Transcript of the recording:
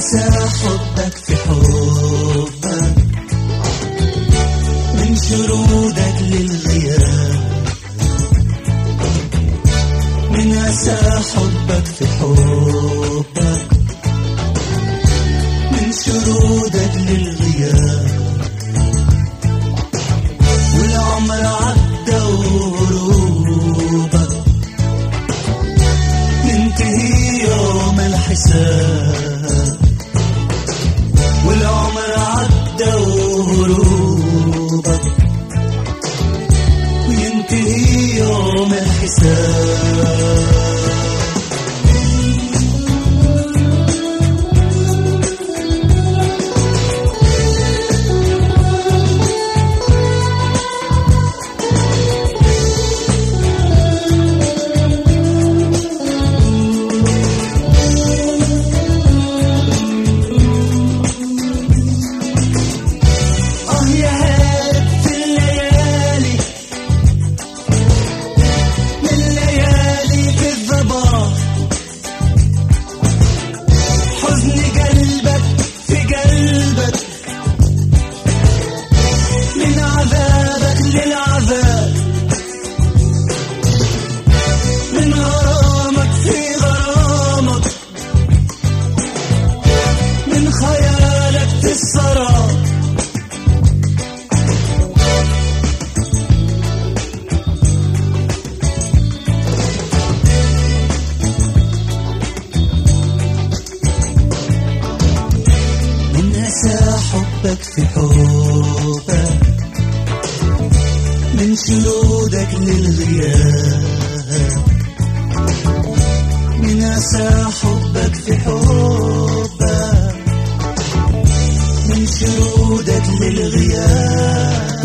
أسى حبك في حبك من شرودك للغياب من أسى حبك في حبك من شرودك للغياب والعمر عدى وغروبك ينتهي يوم الحساب والعمر عدى وغروبك وينتهي يوم الحساب آه يا هاد في الليالي من ليالي في الضباب حزن قلبك في قلبك من عذابك للعذاب من غرامك في غرامك من خيالك في السراب من أسى حبك في حبك من شرودك للغياب من أسى حبك في حبك من شرودك للغياب